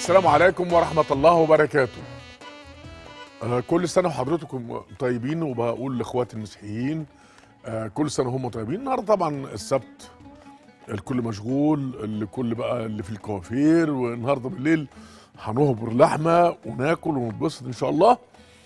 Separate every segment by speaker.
Speaker 1: السلام عليكم ورحمة الله وبركاته آه كل سنة وحضرتكم طيبين وبقول لإخواتي المسيحيين آه كل سنة هم طيبين النهاردة طبعا السبت الكل مشغول الكل بقى اللي في الكوافير والنهاردة بالليل هنهبر لحمة وناكل ونتبسط إن شاء الله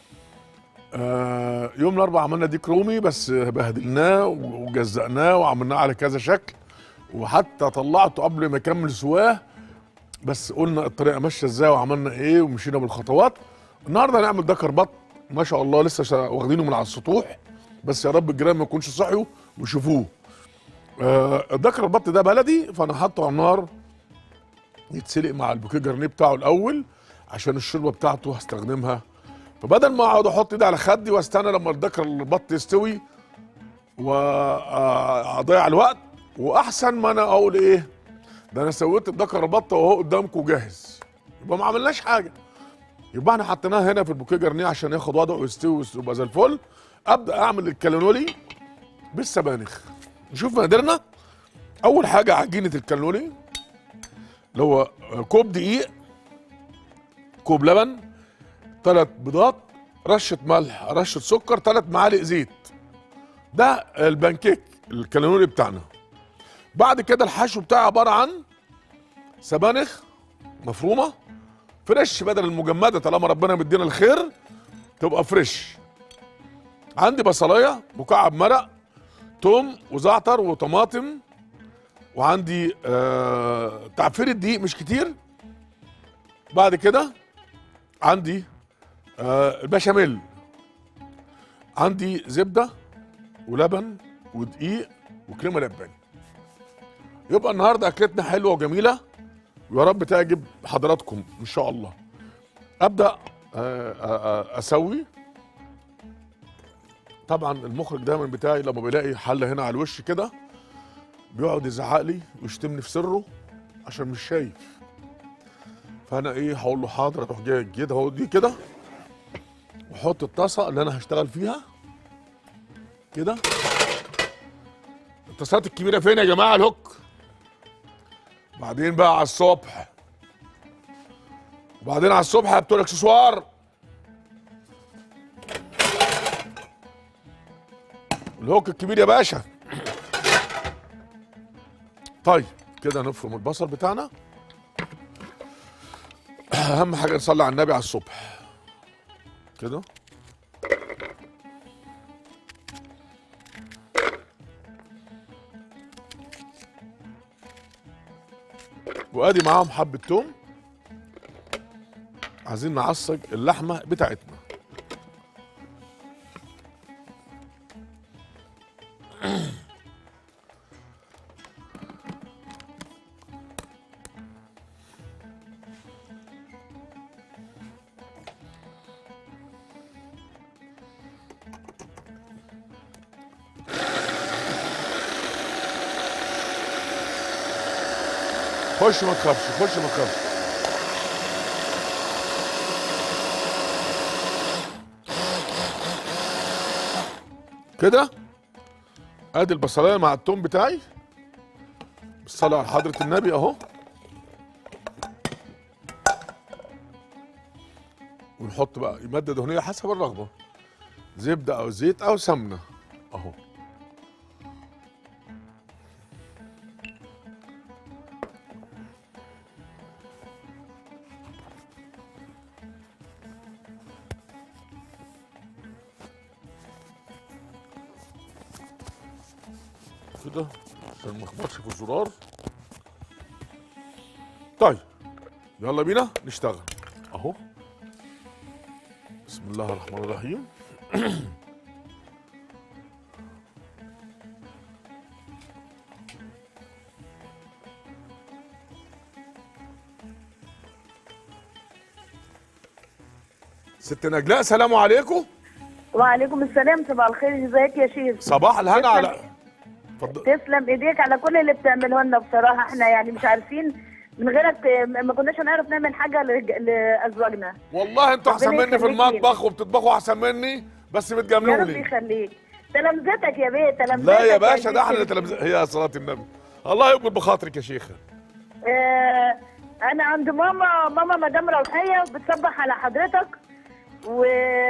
Speaker 1: آه يوم الأربعاء عملنا ديك رومي بس بهدلناه وجزأناه وعملناه على كذا شكل وحتى طلعته قبل ما يكمل سواه بس قلنا الطريقه ماشيه ازاي وعملنا ايه ومشينا بالخطوات النهارده هنعمل دكر بط ما شاء الله لسه شا- واخدينه من على السطوح بس يا رب الجيران ما يكونش صحيوا ويشوفوه آه الدكر البط ده بلدي فانا حاطه على النار يتسلق مع البوكيه جرنيه بتاعه الاول عشان الشوربه بتاعته هستخدمها فبدل ما اقعد احط ايدي على خدي واستنى لما الدكر البط يستوي واضيع الوقت واحسن ما انا اقول ايه ده انا سويت الدكر البطه وهو قدامكم جاهز يبقى ما عملناش حاجه يبقى احنا حطيناه هنا في البوكيه جرنيه عشان ياخد وضعه ويستوي ويبقى زي الفل ابدا اعمل الكالونولي بالسبانخ نشوف مقاديرنا اول حاجه عجينه الكالونولي اللي هو كوب دقيق كوب لبن ثلاث بيضات رشه ملح رشه سكر ثلاث معالق زيت ده البانكيك الكالونولي بتاعنا بعد كده الحشو بتاعي عباره عن سبانخ مفرومه فريش بدل المجمده طالما ربنا مدينا الخير تبقى فريش عندي بصلايه مكعب مرق توم وزعتر وطماطم وعندي آه تعفير الدقيق مش كتير بعد كده عندي آه البشاميل عندي زبده ولبن ودقيق وكريمه لباني يبقى النهارده اكلتنا حلوه وجميله ويا رب تعجب حضراتكم ان شاء الله ابدا آه، آه، آه، اسوي طبعا المخرج دايما بتاعي لما بيلاقي حله هنا على الوش كده بيقعد يزعق لي ويشتمني في سره عشان مش شايف فانا ايه هقول له حاضر اروح جاي كده اهو دي كده واحط الطاسه اللي انا هشتغل فيها كده الطاسات الكبيره فين يا جماعه الهوك بعدين بقى على الصبح وبعدين على الصبح بتوع الاكسسوار الهوك الكبير يا باشا طيب كده نفرم البصل بتاعنا اهم حاجه نصلي على النبي على الصبح كده وادي معاهم حبه توم عايزين نعصج اللحمه بتاعتنا خش ما تخافش خش ما تخافش كده ادي البصلايه مع التوم بتاعي بالصلاه على حضره النبي اهو ونحط بقى ماده دهنيه حسب الرغبه زبده او زيت او سمنه اهو كده عشان ما اخبطش في الزرار طيب يلا بينا نشتغل اهو بسم الله الرحمن الرحيم ست نجلاء سلام عليكم
Speaker 2: وعليكم السلام صباح الخير ازيك يا شيخ
Speaker 1: صباح الهنا
Speaker 2: تسلم.
Speaker 1: على اتفضل
Speaker 2: تسلم ايديك على كل اللي بتعمله لنا بصراحه احنا يعني مش عارفين من غيرك آه، ما كناش هنعرف نعمل حاجه لرج- لازواجنا
Speaker 1: والله انتوا احسن
Speaker 2: ربنا
Speaker 1: مني في
Speaker 2: يخليك لينا.
Speaker 1: المطبخ وبتطبخوا احسن مني بس
Speaker 2: يا رب
Speaker 1: بتجاملوني
Speaker 2: يخليك تلامذتك يا بيه تلامذتك
Speaker 1: لا يا باشا
Speaker 2: بيه.
Speaker 1: ده احنا اللي تلمز... هي صلاة النبي الله يقبل بخاطرك يا شيخة
Speaker 2: آه انا عند ماما ماما مدام روحيه بتصبح على حضرتك و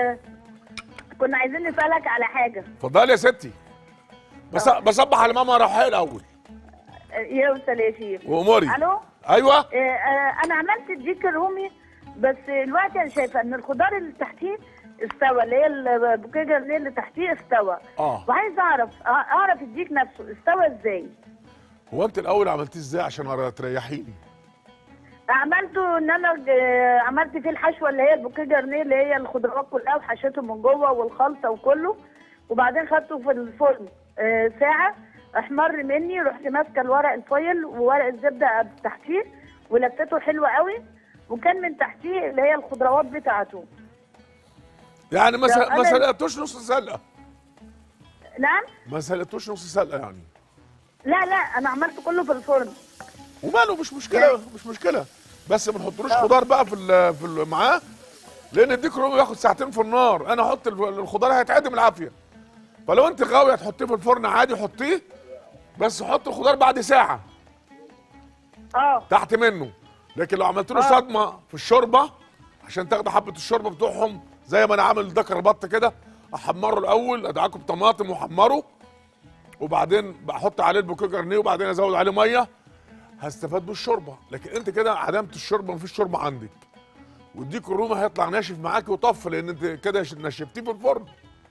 Speaker 2: كنا عايزين نسالك على حاجه
Speaker 1: اتفضلي يا ستي بس بصبح على ماما روحيه الاول
Speaker 2: يوصل يا شيخ
Speaker 1: واموري
Speaker 2: الو
Speaker 1: ايوه
Speaker 2: آه، آه، انا عملت الديك الرومي بس دلوقتي انا شايفه ان الخضار اللي تحتيه استوى اللي هي البوكيه جرنيه اللي تحتيه استوى
Speaker 1: اه
Speaker 2: وعايز اعرف آه، اعرف الديك نفسه استوى ازاي
Speaker 1: هو انت الاول عملتيه ازاي عشان تريحيني
Speaker 2: عملته ان انا آه، عملت فيه الحشوه اللي هي البوكيه جرنيه اللي هي الخضروات كلها وحشيته من جوه والخلطه وكله وبعدين خدته في الفرن آه، ساعه احمر مني رحت ماسكه الورق الفويل وورق الزبده تحتيه ولفته حلو قوي وكان من تحتيه اللي هي الخضروات بتاعته
Speaker 1: يعني ما
Speaker 2: ده
Speaker 1: سل- ما
Speaker 2: أنا-
Speaker 1: سلقتوش نص سلقه
Speaker 2: نعم
Speaker 1: ما سلقتوش نص سلقه يعني
Speaker 2: لا لا انا عملت كله في الفرن
Speaker 1: وماله مش مشكله مش مشكله بس ما نحطلوش خضار بقى في ال في ال معاه لان الديك رومي بياخد ساعتين في النار انا احط ال- الخضار هيتعدم العافيه فلو انت غاويه تحطيه في الفرن عادي حطيه بس حط الخضار بعد ساعه
Speaker 2: اه
Speaker 1: تحت منه لكن لو عملت له
Speaker 2: آه.
Speaker 1: صدمه في الشوربه عشان تاخد حبه الشوربه بتوعهم زي ما انا عامل دكر بط كده احمره الاول ادعكه بطماطم واحمره وبعدين بحط عليه البوكيه جرنيه وبعدين ازود عليه ميه هستفاد بالشوربه لكن انت كده عدمت الشوربه مفيش شوربه عندك والديك الرومي هيطلع ناشف معاك وطف لان انت كده نشفتيه في الفرن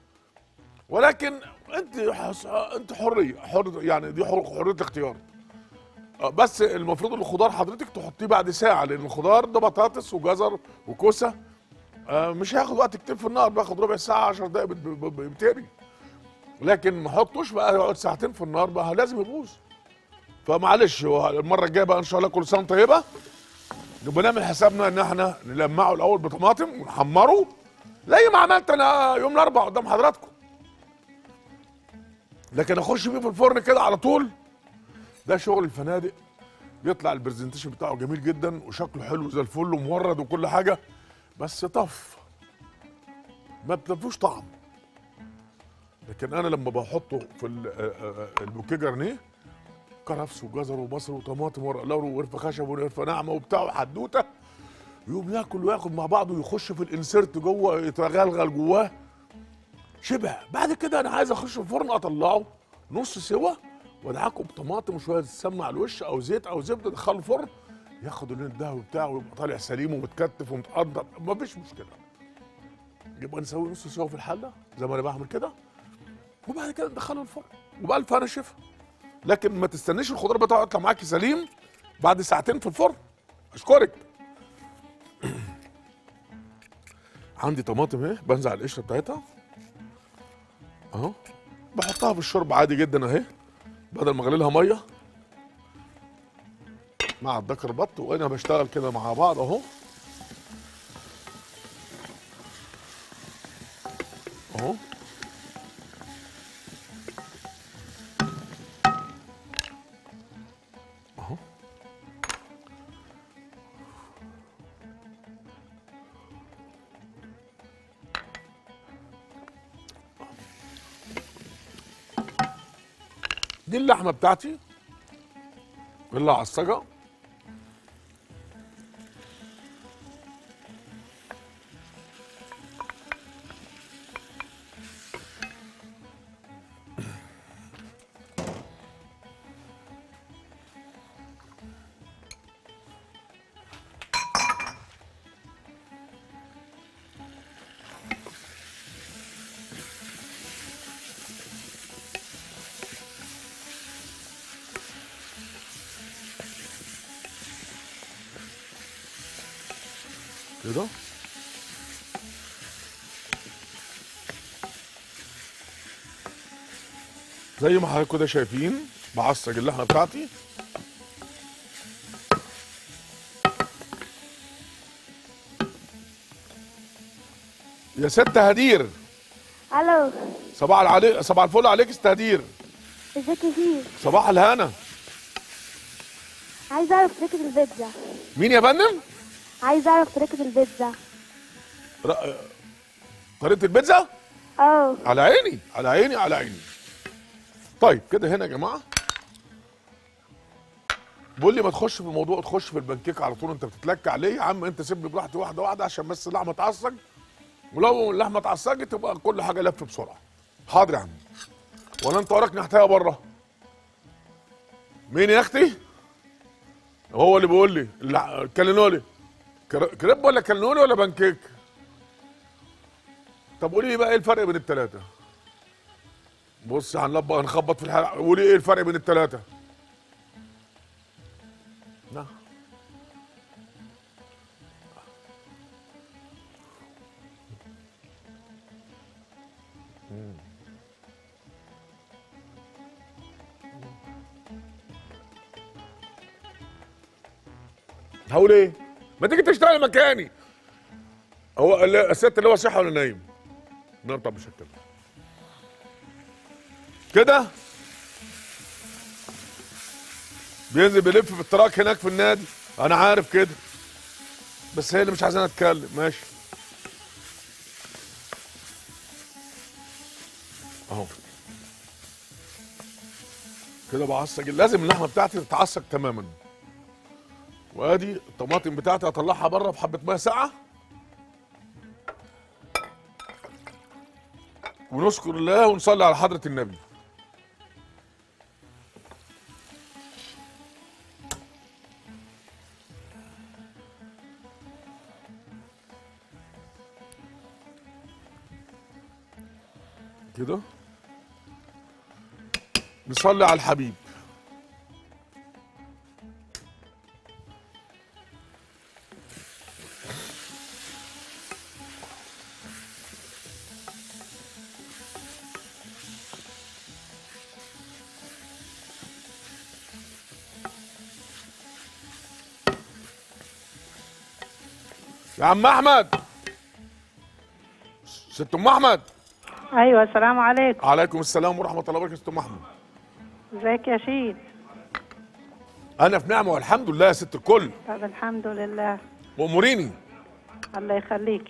Speaker 1: ولكن انت حس... انت حريه حر يعني دي حر... حريه اختيار آه، بس المفروض الخضار حضرتك تحطيه بعد ساعه لان الخضار ده بطاطس وجزر وكوسه آه، مش هياخد وقت كتير في النار بياخد ربع ساعه 10 دقايق بت- ب- ب- بيبتدي لكن ما حطوش بقى يقعد ساعتين في النار بقى لازم يبوظ فمعلش هو المره الجايه بقى ان شاء الله كل سنه وأنت طيبه نبقى نعمل حسابنا ان احنا نلمعه الاول بطماطم ونحمره زي ما عملت انا يوم الاربعاء قدام حضراتكم لكن اخش بيه في الفرن كده على طول ده شغل الفنادق بيطلع البرزنتيشن بتاعه جميل جدا وشكله حلو زي الفل ومورد وكل حاجه بس طف ما بتفوش طعم لكن انا لما بحطه في ال- آه، آه، البوكيه جرنيه كرفس وجزر وبصل وطماطم ورق لوري وقرفه خشب وقرفه ناعمه وبتاع وحدوته يقوم ياكل وياخد مع بعضه ويخش في الانسيرت جوه يتغلغل جواه شبع بعد كده انا عايز اخش الفرن اطلعه نص سوا وادعكه بطماطم وشويه سمنه على الوش او زيت او زبده ادخله الفرن ياخد اللون الذهبي بتاعه ويبقى طالع سليم ومتكتف ومتقدر مفيش مشكله يبقى نسوي نص سوا في الحله زي ما انا بعمل كده وبعد كده ندخله الفرن وبألف انا شفا لكن ما تستنيش الخضار بتاعه يطلع معاكي سليم بعد ساعتين في الفرن اشكرك عندي طماطم اهي بنزع القشره بتاعتها اهو بحطها في الشوربه عادي جدا اهي بدل ما اغلي لها ميه مع الدكر بط وانا بشتغل كده مع بعض اهو اهو اهو دي اللحمه بتاعتي اللي عصجه كده زي ما حضراتكم كده شايفين بعصج اللحمه بتاعتي يا ست هدير
Speaker 3: الو
Speaker 1: صباح العلي... صباح الفل عليك يا ست هدير
Speaker 3: ازيك يا شيف
Speaker 1: صباح الهنا
Speaker 3: عايز اعرف طريقة البيتزا
Speaker 1: مين يا فندم
Speaker 3: عايز اعرف طريقة البيتزا
Speaker 1: ر- طريقه البيتزا
Speaker 3: اه
Speaker 1: على عيني على عيني على عيني طيب كده هنا يا جماعه بيقول لي ما تخش في الموضوع تخش في البنكيك على طول انت بتتلكع عليه يا عم انت سيبني براحتي واحده واحده عشان بس اللحمه تعصج ولو اللحمه اتعصجت تبقى كل حاجه لف بسرعه حاضر يا عم ولا انت وراك نحتايه بره مين يا اختي هو اللي بيقول لي اللي- كلنولي كر- كريب ولا كلنولي ولا بانكيك طب قولي لي بقى ايه الفرق بين الثلاثه بص هنلبق هنخبط في الحلقه قولي ايه الفرق بين الثلاثه نعم هقول ايه؟ ما تيجي تشتغل مكاني هو ال- الست اللي هو صحي ولا نايم؟ نعم طب مش هتكلم كده بينزل بيلف في التراك هناك في النادي انا عارف كده بس هي اللي مش عايزاني اتكلم ماشي اهو كده بعصج لازم اللحمه بتاعتي تتعصج تماما وادي الطماطم بتاعتي هطلعها بره بحبه ميه ساقعه ونشكر الله ونصلي على حضره النبي كده نصلي على الحبيب يا عم احمد ست ام احمد
Speaker 4: ايوه السلام عليكم
Speaker 1: عليكم السلام ورحمه الله وبركاته ست ام احمد
Speaker 4: ازيك يا شيد
Speaker 1: انا في نعمه والحمد لله يا ست الكل
Speaker 4: طب الحمد لله
Speaker 1: واموريني
Speaker 4: الله يخليك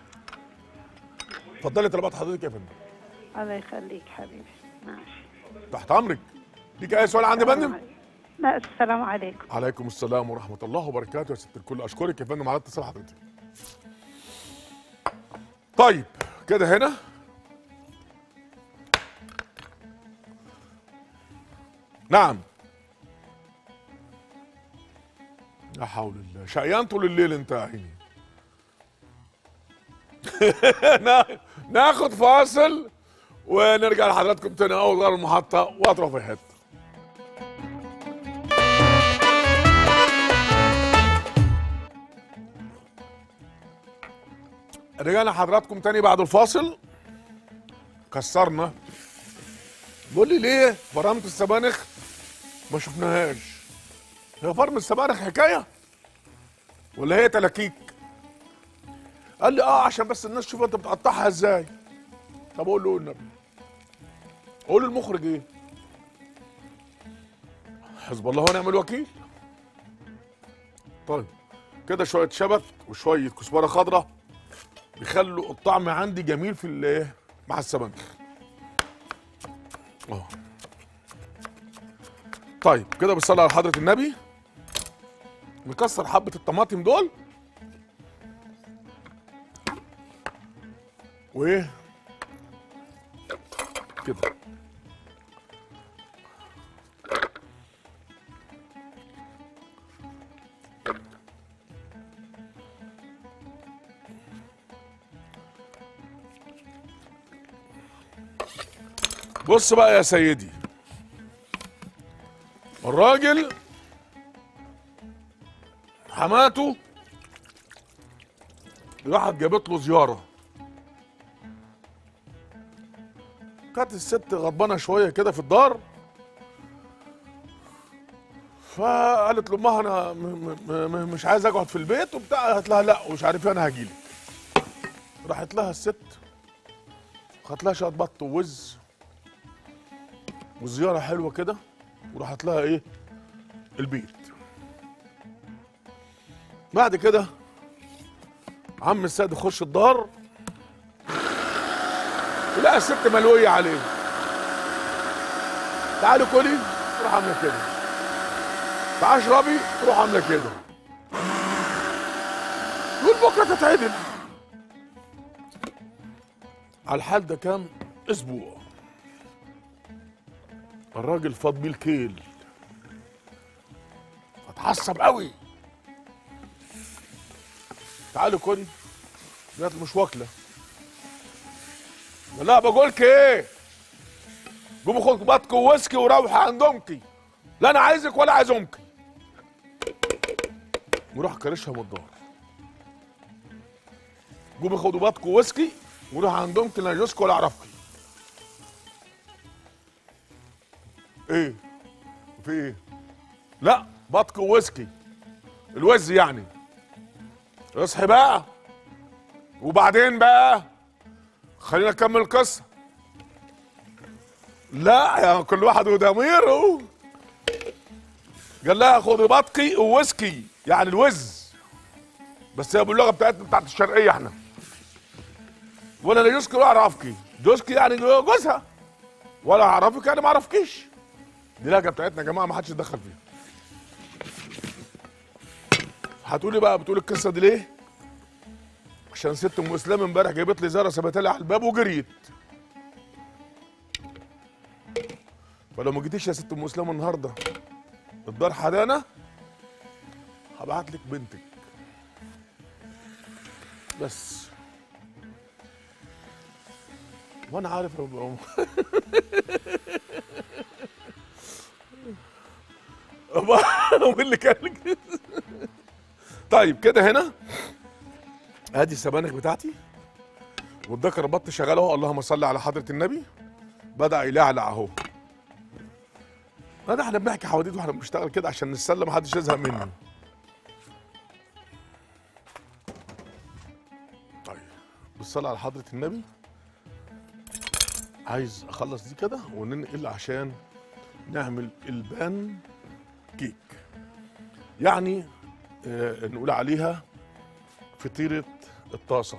Speaker 1: اتفضلي طلبات حضرتك يا فندم
Speaker 4: الله يخليك حبيبي ماشي
Speaker 1: تحت امرك ليك اي سؤال عندي يا فندم
Speaker 4: لا السلام عليكم
Speaker 1: عليكم السلام ورحمه الله وبركاته يا ست الكل اشكرك يا فندم على اتصال حضرتك طيب كده هنا نعم لا حول الله شقيان طول الليل انت يا عيني نا- ناخد فاصل ونرجع لحضراتكم تاني اول غير المحطه واطرف في حته رجعنا حضراتكم تاني بعد الفاصل كسرنا بيقول لي ليه فرمت السبانخ ما شفناهاش هي فرم السبانخ حكايه ولا هي تلاكيك قال لي اه عشان بس الناس تشوف انت بتقطعها ازاي طب اقول له إيه النبي اقول للمخرج ايه حزب الله ونعم الوكيل طيب كده شويه شبت وشويه كزبره خضراء بيخلوا الطعم عندي جميل في الايه مع السبانخ اه طيب كده بنصلي على حضره النبي نكسر حبه الطماطم دول وايه كده بص بقى يا سيدي الراجل حماته راحت جابت له زياره كانت الست غضبانه شويه كده في الدار فقالت لامها انا م- م- م- مش عايز اقعد في البيت وبتاع قالت لها لا ومش عارف ايه انا هجيلك راحت لها الست خدت لها شويه بط ووز وزياره حلوه كده وراحت لها ايه البيت بعد كده عم السيد يخش الدار لا الست ملوية عليه تعالوا كلي راح عامله كده تعال اشربي تروح عامله كده يقول بكره تتعدل على الحال ده كام اسبوع الراجل فاض بيه الكيل اتعصب قوي تعالي كلي قالت له مش واكله لا بقولك ايه قومي خد بطك وويسكي وروحي عند امك لا انا عايزك ولا عايز امك وراح كرشها من الدار قومي خدوا بطك وويسكي وروح عند امك لا جوزك ولا اعرفك ايه في ايه لا بطك وويسكي الوز يعني اصحي بقى وبعدين بقى خلينا نكمل القصه لا يا كل واحد وضميره قال لها خدي بطقي وويسكي يعني الوز بس هي باللغه بتاعتنا بتاعت الشرقيه احنا ولا لا جوزكي ولا اعرفكي جوزكي يعني جوزها ولا اعرفك يعني ما اعرفكيش دي لهجه بتاعتنا يا جماعه ما حدش يتدخل فيها هتقولي بقى بتقول القصه دي ليه عشان ست ام اسلام امبارح جابت لي زهره سابتها لي على الباب وجريت فلو ما جيتيش يا ست ام اسلام النهارده الدار حدانا هبعت لك بنتك بس وانا عارف يا ابو مين اللي كان لك طيب كده هنا ادي السبانخ بتاعتي والذكر البط شغال اهو اللهم صل على حضره النبي بدا يلعلع اهو هذا احنا بنحكي حواديت واحنا بنشتغل كده عشان نتسلى محدش يزهق مني طيب بالصلاه على حضره النبي عايز اخلص دي كده وننقل عشان نعمل البان كيك يعني آه نقول عليها فطيرة الطاسة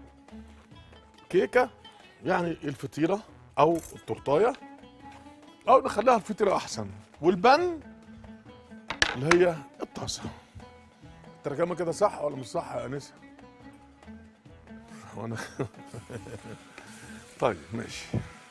Speaker 1: كيكة يعني الفطيرة أو التورتاية أو نخليها الفطيرة أحسن والبن اللي هي الطاسة الترجمة كده صح ولا مش صح يا أنسة؟ وأنا طيب ماشي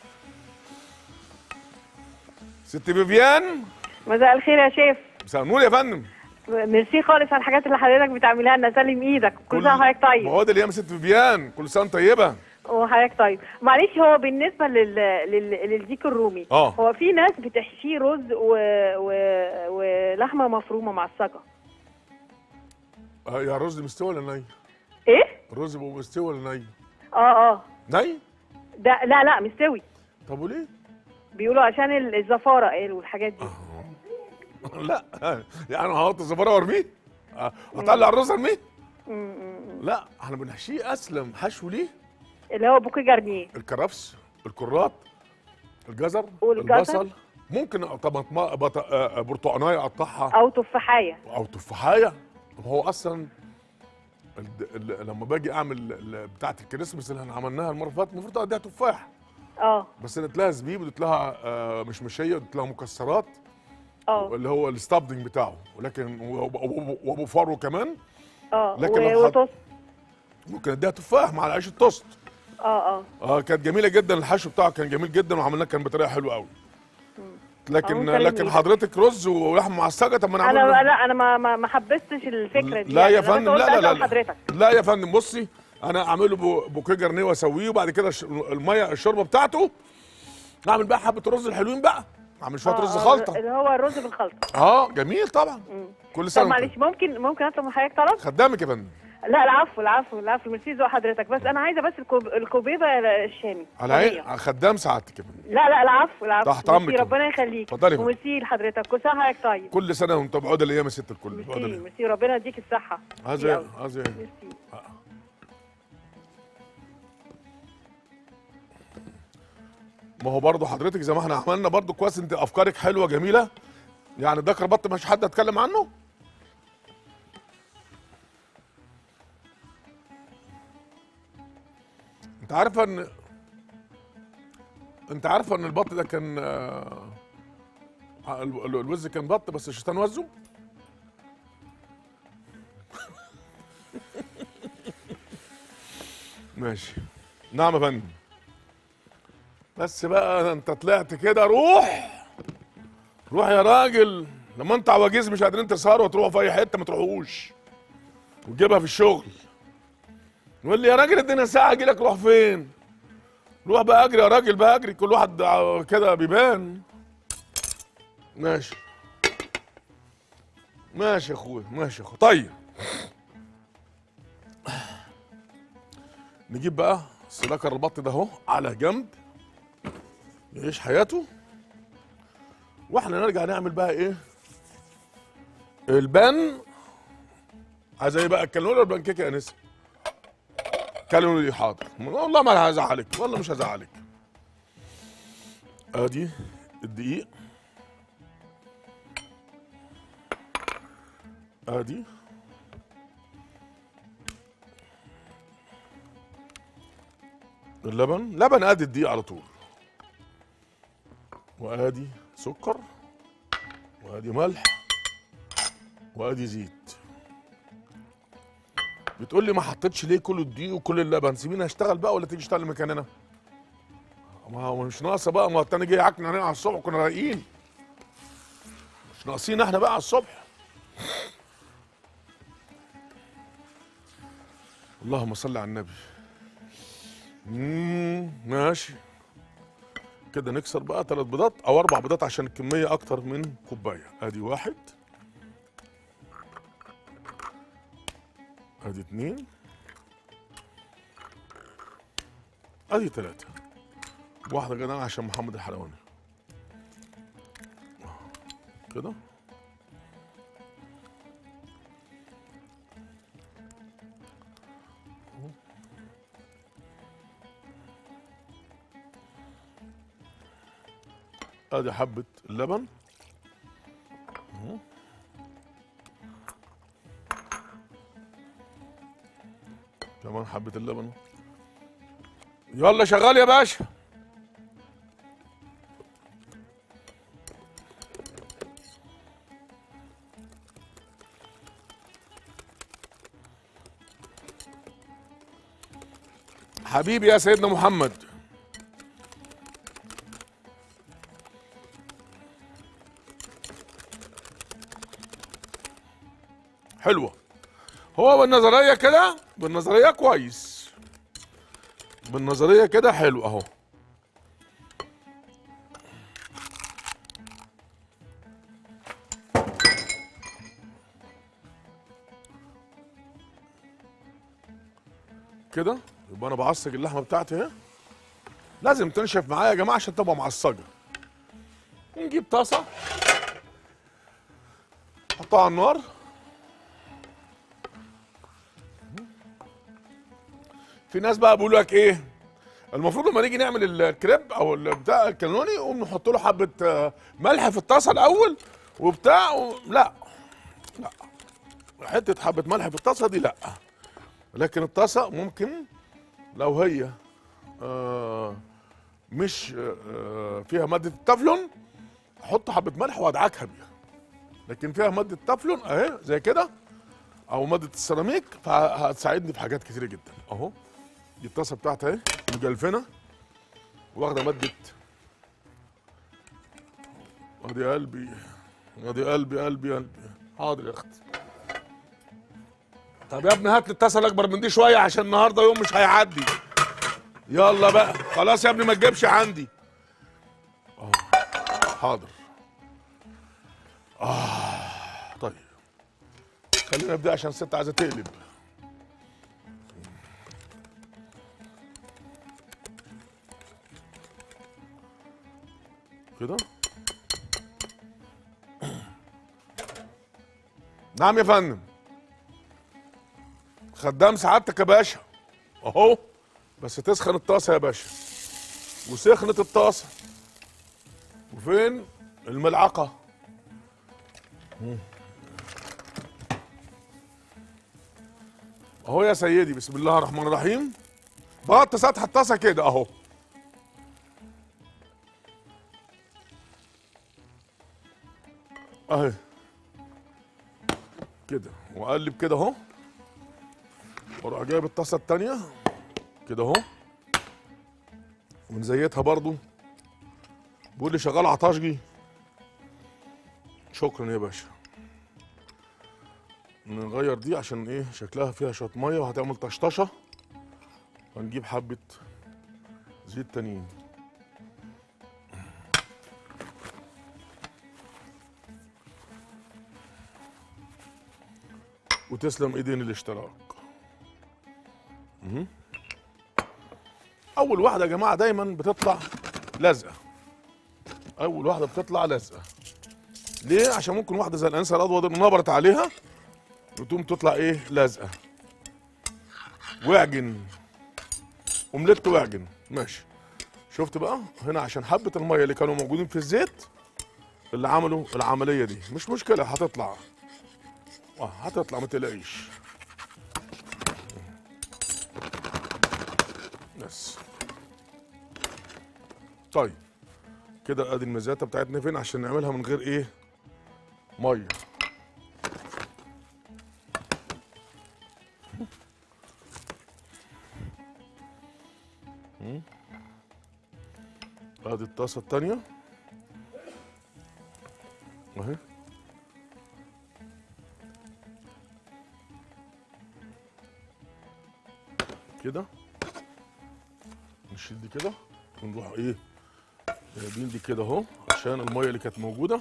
Speaker 1: ست فيفيان
Speaker 5: مساء الخير يا شيف
Speaker 1: مساء النور يا فندم
Speaker 5: ميرسي خالص على الحاجات اللي حضرتك بتعملها لنا سلم ايدك كل سنه وحضرتك
Speaker 1: ما
Speaker 5: طيب
Speaker 1: هو ده الايام ست فيفيان كل سنه وأنت طيبه
Speaker 5: وحضرتك طيب معلش هو بالنسبه لل... لل... للديك الرومي
Speaker 1: آه.
Speaker 5: هو في ناس بتحشيه رز و... و... ولحمه مفرومه معصجه
Speaker 1: آه، يا الرز مستوي ولا ني؟
Speaker 5: ايه
Speaker 1: الرز بيبقى مستوي ولا ني؟
Speaker 5: اه اه
Speaker 1: ني؟
Speaker 5: ده لا لا مستوي
Speaker 1: طب وليه؟
Speaker 5: بيقولوا عشان ال- الزفاره ايه والحاجات دي
Speaker 1: لا يعني هحط الزفاره وارميه؟ آه، اطلع الرز ارميه؟ لا احنا بنحشيه اسلم حشو ليه؟
Speaker 5: اللي هو بوكي جارنيه
Speaker 1: الكرفس الكرات الجزر
Speaker 5: والجزر.
Speaker 1: البصل ممكن طماطم بط- آه، برتقانيه اقطعها
Speaker 5: او تفاحيه
Speaker 1: او تفاحيه هو اصلا ال- ال- لما باجي اعمل ال- بتاعه الكريسماس اللي احنا عملناها المره اللي فاتت المفروض اديها تفاح
Speaker 5: اه
Speaker 1: بس اديت لها زبيب اديت لها آه، مشمشيه اديت لها مكسرات
Speaker 5: اه
Speaker 1: اللي هو الستابدنج بتاعه ولكن وأبو- وأبو- وابو فرو كمان
Speaker 5: اه
Speaker 1: لكن
Speaker 5: و-
Speaker 1: لو حط-
Speaker 5: وتوست
Speaker 1: ممكن اديها تفاح مع العيش التوست
Speaker 5: اه اه
Speaker 1: اه كانت جميله جدا الحشو بتاعه كان جميل جدا وعملناه كان بطريقه حلوه قوي لكن
Speaker 5: أهو
Speaker 1: لكن
Speaker 5: سلمي.
Speaker 1: حضرتك رز ولحمه معسجه طب ما انا
Speaker 5: انا
Speaker 1: أعمل-
Speaker 5: لا انا ما ما ما حبستش الفكره دي
Speaker 1: لا
Speaker 5: يعني.
Speaker 1: يا
Speaker 5: أنا بس
Speaker 1: فندم
Speaker 5: قلت
Speaker 1: لا لا
Speaker 5: أسأل
Speaker 1: لا
Speaker 5: حضرتك
Speaker 1: لا يا فندم بصي انا اعمله بو- بوكيه جرنيه واسويه وبعد كده الش- الميه الشوربه بتاعته اعمل بقى حبه الرز الحلوين بقى اعمل شويه
Speaker 5: آه،
Speaker 1: رز
Speaker 5: آه،
Speaker 1: خلطه
Speaker 5: اللي هو الرز بالخلطه
Speaker 1: اه جميل طبعا كل
Speaker 5: طب
Speaker 1: سنه وأنت-
Speaker 5: معلش ممكن ممكن اطلب من حضرتك طلب؟
Speaker 1: خدامك يا فندم
Speaker 5: لا العفو العفو العفو ميرسي ذوق حضرتك بس انا عايزه بس الكوب... الكوبيبه الشامي
Speaker 1: على عين خدام سعادتك يا فندم
Speaker 5: لا لا العفو العفو
Speaker 1: تحت
Speaker 5: ميرسي،
Speaker 1: أمرك.
Speaker 5: ربنا يخليك
Speaker 1: اتفضلي يا فندم.
Speaker 5: وميرسي لحضرتك كل سنه وحضرتك طيب
Speaker 1: كل سنه وانت بعود الايام يا ست الكل بعود
Speaker 5: ميرسي
Speaker 1: الأيام.
Speaker 5: ميرسي ربنا يديك الصحه ميرسي
Speaker 1: هذا
Speaker 5: أوي.
Speaker 1: هذا
Speaker 5: ميرسي
Speaker 1: ما هو برضه حضرتك زي ما احنا عملنا برضه كويس انت افكارك حلوه جميله يعني ده كربط مش حد اتكلم عنه انت عارفه ان انت عارفه ان البط ده كان آه، ال- ال- الوز كان بط بس الشيطان وزه ماشي نعم يا فندم بس بقى انت طلعت كده روح روح يا راجل لما انت عواجيز مش قادرين تسهروا وتروحوا في اي حته ما تروحوش وتجيبها في الشغل يقول لي يا راجل ادينا ساعه اجي لك روح فين روح بقى اجري يا راجل بقى اجري كل واحد ع- كده بيبان ماشي ماشي يا اخويا ماشي يا اخويا طيب نجيب بقى سلاك الرباط ده اهو على جنب يعيش حياته واحنا نرجع نعمل بقى ايه البان عايز ايه بقى الكانولا ولا البانكيك يا انسه كانولا حاضر والله ما هزعلك والله مش هزعلك ادي الدقيق ادي اللبن لبن ادي الدقيق على طول وادي سكر وادي ملح وادي زيت بتقول لي ما حطيتش ليه كل الدقيق وكل اللبن سيبيني اشتغل بقى ولا تيجي تشتغل مكاننا ما هو مش ناقصه بقى ما هو التاني جاي يعكن علينا على الصبح كنا رايقين مش ناقصين احنا بقى على الصبح اللهم صل على النبي مم، ماشي كده نكسر بقى ثلاث بيضات او اربع بيضات عشان الكميه اكتر من كوبايه ادي واحد ادي اتنين ادي تلاته واحده كده عشان محمد الحلواني كده ادي حبه اللبن أهو. كمان حبه اللبن يلا شغال يا باشا حبيبي يا سيدنا محمد حلوه هو بالنظريه كده بالنظريه كويس بالنظريه كده حلو اهو كده يبقى انا بعصج اللحمه بتاعتي اهي لازم تنشف معايا يا جماعه عشان تبقى معصجه نجيب طاسه نحطها على النار في ناس بقى بيقولوا لك ايه المفروض لما نيجي نعمل الكريب او بتاع الكانوني نقوم نحط له حبه آه، ملح في الطاسه الاول وبتاع و... لا لا حته حبه ملح في الطاسه دي لا لكن الطاسه ممكن لو هي آه مش آه فيها ماده التفلون احط حبه ملح وادعكها بيها لكن فيها ماده تفلون اهي زي كده او ماده السيراميك فهتساعدني في حاجات كتيره جدا اهو دي الطاسه بتاعتي اهي مجلفنه واخده ماده ادي قلبي ادي قلبي قلبي قلبي حاضر يا اختي طب يا ابني هات لي الطاسه الاكبر من دي شويه عشان النهارده يوم مش هيعدي يلا بقى خلاص يا ابني ما تجيبش عندي اهو حاضر اه طيب خلينا نبدا عشان الست عايزه تقلب كده نعم يا فندم خدام سعادتك يا باشا اهو بس تسخن الطاسه يا باشا وسخنت الطاسه وفين الملعقه مم. اهو يا سيدي بسم الله الرحمن الرحيم بغطي سطح الطاسه كده اهو اهي كده واقلب كده اهو واروح جايب الطاسه التانيه كده اهو ونزيتها برضو بيقول لي شغال عطاشجي شكرا يا باشا نغير دي عشان ايه شكلها فيها شويه ميه وهتعمل طشطشه هنجيب حبه زيت تانيين وتسلم ايدين الاشتراك مهم. اول واحده يا جماعه دايما بتطلع لازقه اول واحده بتطلع لازقه ليه عشان ممكن واحده زي الانسه الادوار دي نبرت عليها وتقوم تطلع ايه لازقه واعجن اومليت واعجن ماشي شفت بقى هنا عشان حبه الميه اللي كانوا موجودين في الزيت اللي عملوا العمليه دي مش مشكله هتطلع اه هتطلع ما تقلقيش بس طيب كده ادي المزاته بتاعتنا فين عشان نعملها من غير ايه ميه مم. ادي الطاسه التانيه اهي كده نشيل دي كده ونروح ايه جايبين دي كده اهو عشان الميه اللي كانت موجوده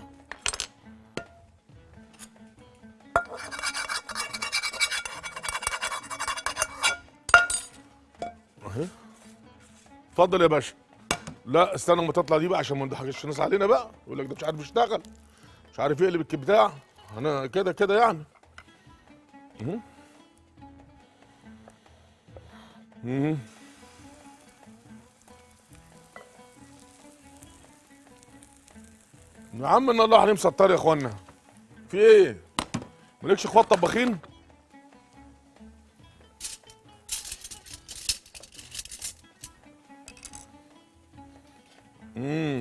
Speaker 1: اهي اتفضل يا باشا لا استنى ما تطلع دي بقى عشان ما نضحكش الناس علينا بقى يقول لك ده مش عارف يشتغل مش عارف يقلب البتاع انا كده كده يعني مهم. مهم. يا عم ان الله عليه مسطر يا اخوانا في ايه مالكش اخوات طباخين امم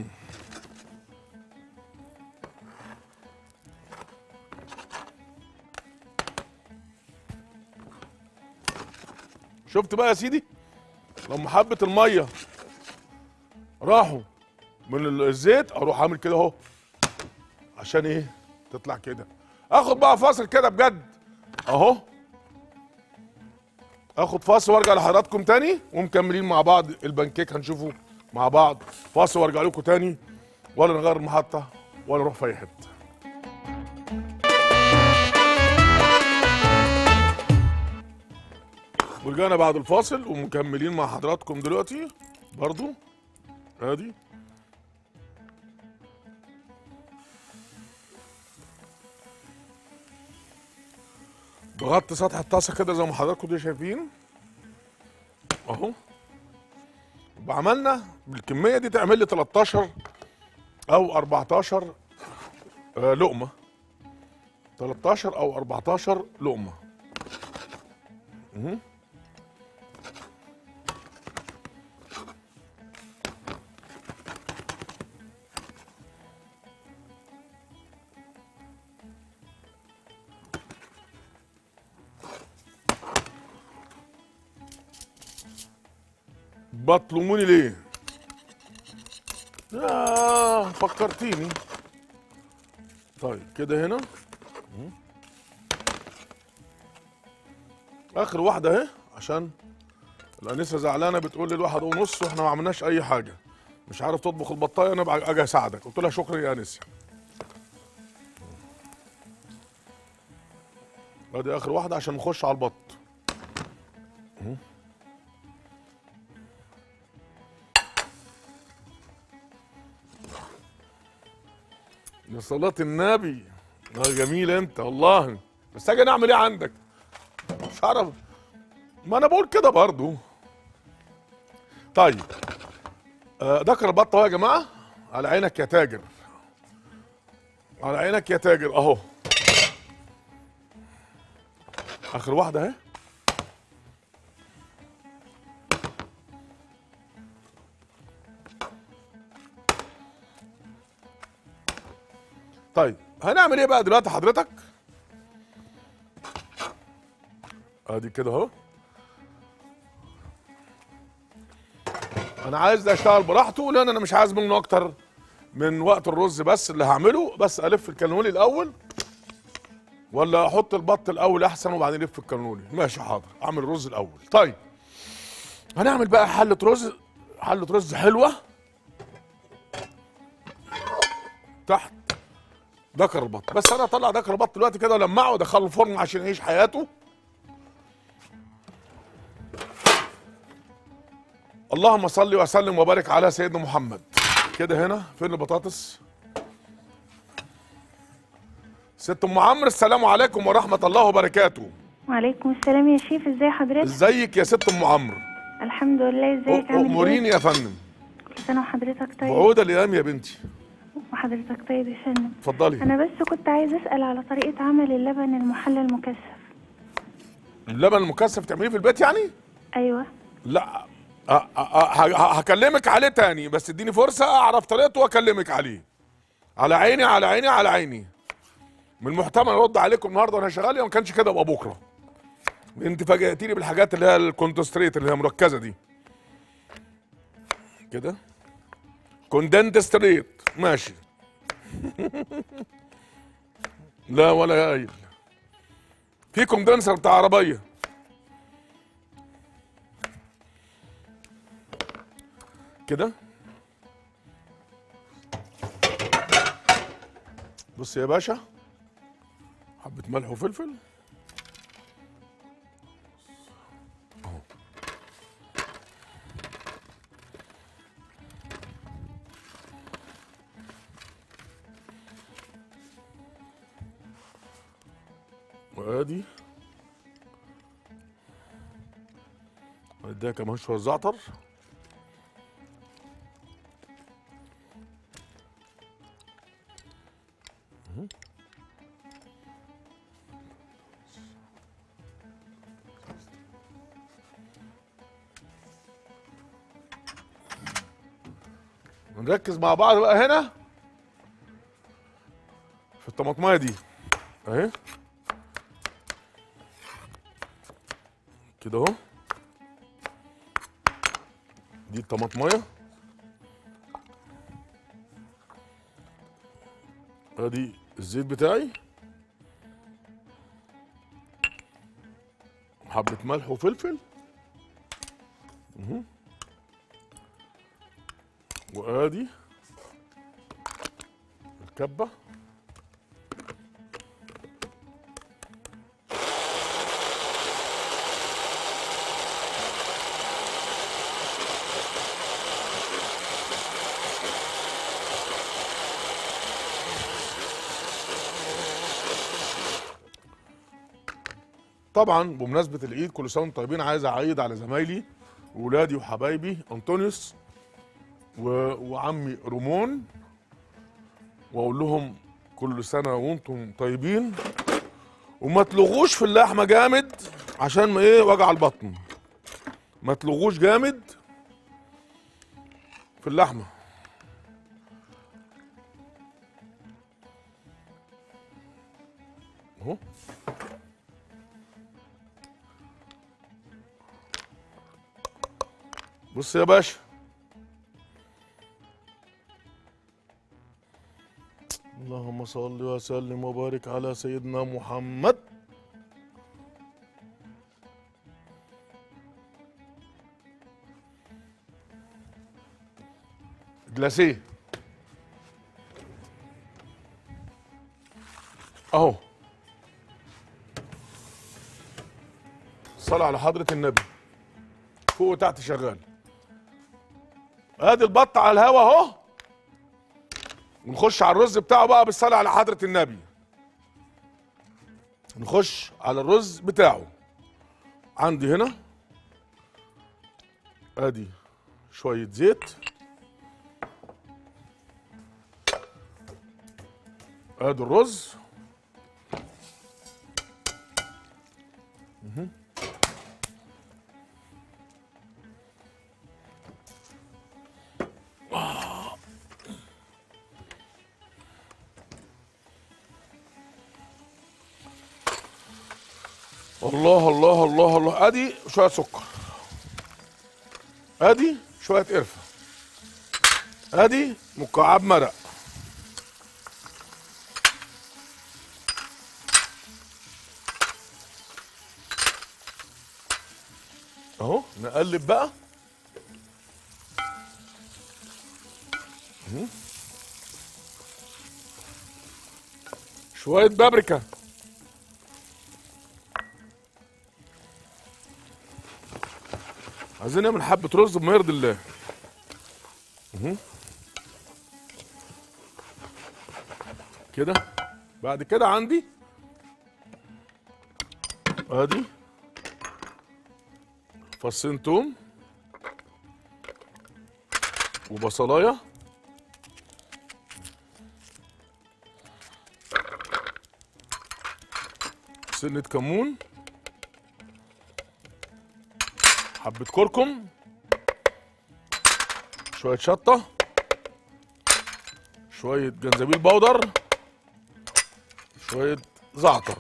Speaker 1: شفت بقى يا سيدي لما حبه الميه راحوا من ال- الزيت اروح اعمل كده اهو عشان ايه تطلع كده اخد بقى فاصل كده بجد اهو اخد فاصل وارجع لحضراتكم تاني ومكملين مع بعض البانكيك هنشوفه مع بعض فاصل وارجع لكم تاني ولا نغير المحطه ولا نروح في اي حته ورجعنا بعد الفاصل ومكملين مع حضراتكم دلوقتي برضو ادي بغطي سطح الطاسه كده زي ما حضراتكم دي شايفين اهو وعملنا بالكميه دي تعمل لي 13 او 14 آه لقمه 13 او 14 لقمه مهم. بطلموني ليه؟ آه فكرتيني طيب كده هنا مم. اخر واحده اهي عشان الانسه زعلانه بتقول لي الواحد ونص واحنا ما عملناش اي حاجه مش عارف تطبخ البطايه انا بقى اجي اساعدك قلت لها شكرا يا انسه ادي اخر واحده عشان نخش على البط مم. يا صلاة النبي اه جميل انت والله بس اجي نعمل ايه عندك مش عارف ما انا بقول كده برضو طيب آه ذكر البطه اهو يا جماعه على عينك يا تاجر على عينك يا تاجر اهو اخر واحده اهي طيب هنعمل ايه بقى دلوقتي حضرتك ادي كده اهو انا عايز ده يشتغل براحته لان انا مش عايز منه اكتر من وقت الرز بس اللي هعمله بس الف الكانولي الاول ولا احط البط الاول احسن وبعدين الف الكانولي ماشي حاضر اعمل الرز الاول طيب هنعمل بقى حله رز حله رز حلوه تحت دكر البط بس انا اطلع دكر البط دلوقتي كده ولمعه وادخله الفرن عشان يعيش حياته اللهم صل وسلم وبارك على سيدنا محمد كده هنا فين البطاطس ست ام عمرو السلام عليكم ورحمه الله وبركاته
Speaker 6: وعليكم السلام يا شيف ازي حضرتك
Speaker 1: ازيك يا ست ام عمرو
Speaker 6: الحمد لله ازيك عامل
Speaker 1: اموريني يا فندم
Speaker 6: ايه كل سنه وحضرتك طيب
Speaker 1: بعودة الايام يا بنتي
Speaker 6: وحضرتك طيب يا فندم
Speaker 1: اتفضلي
Speaker 6: انا بس كنت عايزه اسال على طريقه عمل اللبن المحلى المكثف
Speaker 1: اللبن المكثف تعمليه في البيت يعني
Speaker 6: ايوه
Speaker 1: لا أ- أ- أ- ه- هكلمك عليه تاني بس اديني فرصه اعرف طريقته واكلمك عليه على عيني على عيني على عيني من المحتمل ارد عليكم النهارده وانا شغال ما كانش كده يبقى بكره انت فاجئتيني بالحاجات اللي هي الكونتستريت اللي هي مركزه دي كده كوندنت ستريت ماشي لا ولا قايل في كوندنسر بتاع عربيه كده بص يا باشا حبة ملح وفلفل أهو. وادي اديها كمان شويه زعتر نركز مع بعض بقى هنا في الطماطمايه دي اهي كده اهو دي الطماطمايه ادي الزيت بتاعي حبة ملح وفلفل مهو. وادي الكبة طبعا بمناسبة العيد كل سنة وانتم طيبين عايز اعيد على زمايلي وولادي وحبايبي انطونيوس و... وعمي رومون واقول لهم كل سنة وانتم طيبين وما تلغوش في اللحمة جامد عشان ما ايه وجع البطن ما تلغوش جامد في اللحمة اهو بص يا باشا اللهم صل وسلم وبارك على سيدنا محمد جلاسيه اهو صلى على حضرة النبي فوق وتحت شغال ادي البط على الهوا اهو ونخش على الرز بتاعه بقى بالصلاة على حضرة النبي نخش على الرز بتاعه عندي هنا ادي شوية زيت ادي الرز مهم. الله الله الله الله ادي شويه سكر ادي شويه قرفه ادي مكعب مرق اهو نقلب بقى مم. شويه بابريكا عايزين نعمل حبه رز بما يرضي الله مهم. كده بعد كده عندي ادي فصين توم وبصلايه سنة كمون حبة كركم شوية شطة شوية جنزبيل بودر شوية زعتر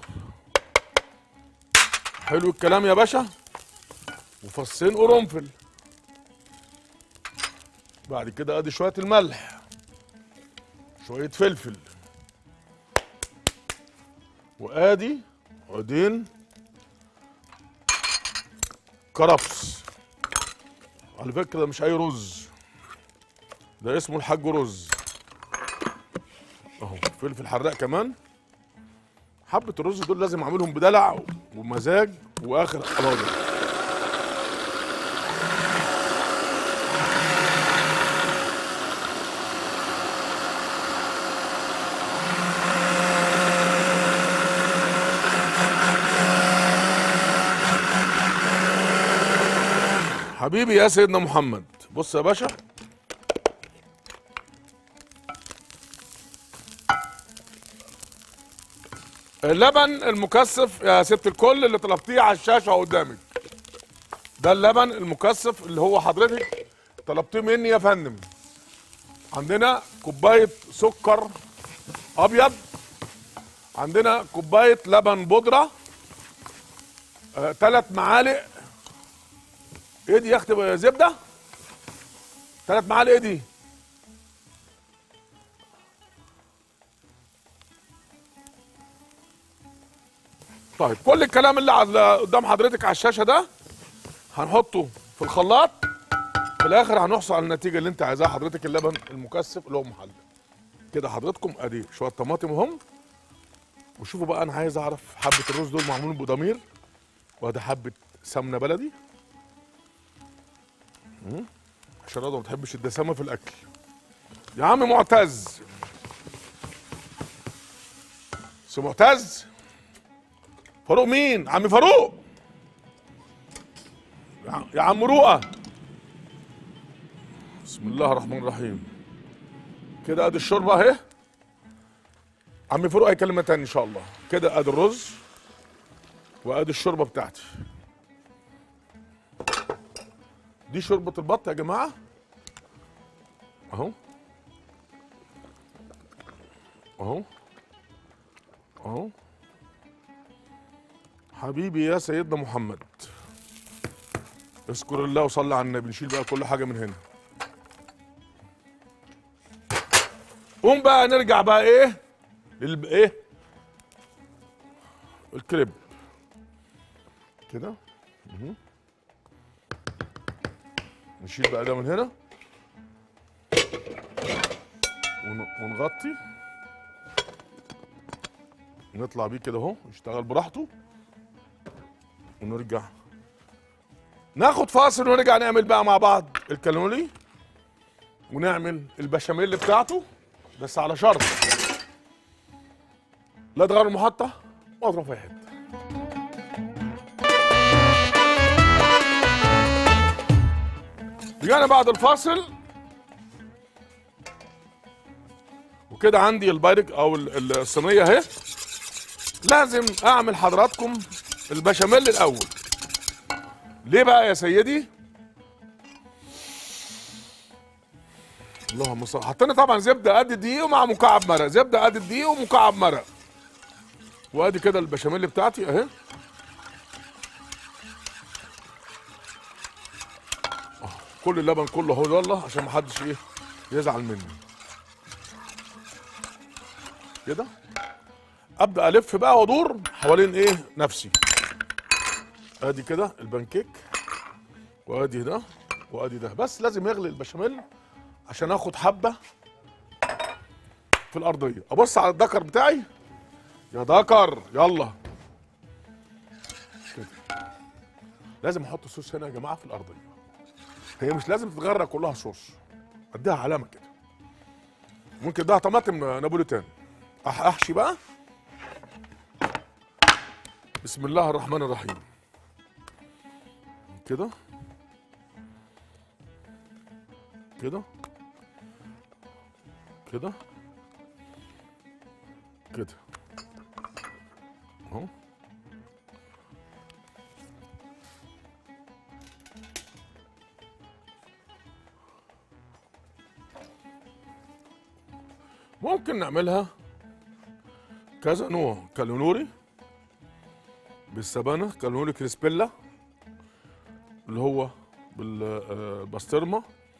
Speaker 1: حلو الكلام يا باشا وفصين قرنفل بعد كده ادي شوية الملح شوية فلفل وادي عودين كرفس على فكرة ده مش أي رز ده اسمه الحاج رز أهو فلفل حراق كمان حبة الرز دول لازم أعملهم بدلع ومزاج وآخر حلاوة حبيبي يا سيدنا محمد بص يا باشا اللبن المكثف يا ست الكل اللي طلبتيه على الشاشه قدامك ده اللبن المكثف اللي هو حضرتك طلبتيه مني يا فندم عندنا كوبايه سكر ابيض عندنا كوبايه لبن بودره ثلاث معالق ايه دي يا اختي زبده ثلاث معالق ايه دي طيب كل الكلام اللي على- قدام حضرتك على الشاشه ده هنحطه في الخلاط في الاخر هنحصل على النتيجه اللي انت عايزاها حضرتك اللبن المكثف اللي هو محلى كده حضرتكم ادي شويه طماطم اهم وشوفوا بقى انا عايز اعرف حبه الرز دول معمولين بضمير وادي حبه سمنه بلدي مم. عشان رضا ما بتحبش الدسامه في الاكل يا عم معتز سي معتز فاروق مين عم فاروق يا عم- يا عم رؤى بسم الله الرحمن الرحيم كده ادي الشوربه اهي عم فاروق هيكلمنا تاني ان شاء الله كده ادي الرز وادي الشوربه بتاعتي دي شوربة البط يا جماعة اهو اهو اهو حبيبي يا سيدنا محمد اذكر الله وصلي على النبي نشيل بقى كل حاجة من هنا قوم بقى نرجع بقى ايه للب ايه الكريب كده نشيل بقى ده من هنا ون- ونغطي نطلع بيه كده اهو يشتغل براحته ونرجع ناخد فاصل ونرجع نعمل بقى مع بعض الكالوني ونعمل البشاميل بتاعته بس على شرط لا تغير المحطة واضرب في حتة رجعنا بعد الفاصل وكده عندي البايرك او ال- ال- الصينيه اهي لازم اعمل حضراتكم البشاميل الاول ليه بقى يا سيدي اللهم صل حطينا طبعا زبده قد دقيق ومع مكعب مرق زبده قد دقيق ومكعب مرق وادي كده البشاميل بتاعتي اهي كل اللبن كله اهو يلا عشان ما حدش ايه يزعل مني كده ابدا الف بقى وادور حوالين ايه نفسي ادي كده البانكيك وادي ده وادي ده بس لازم يغلي البشاميل عشان اخد حبه في الارضيه ابص على الدكر بتاعي يا دكر يلا كده لازم احط الصوص هنا يا جماعه في الارضيه هي مش لازم تتغرق كلها صوص اديها علامه كده ممكن ده طماطم نابوليتان أح- احشي بقى بسم الله الرحمن الرحيم كده كده كده كده اهو ممكن نعملها كذا نوع كالونوري بالسبانة كالونوري كريسبيلا اللي هو بالبسطرمة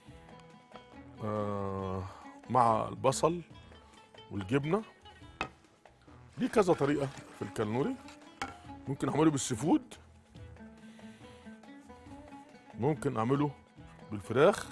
Speaker 1: آه، مع البصل والجبنة دي كذا طريقة في الكالونوري ممكن اعمله بالسيفود ممكن اعمله بالفراخ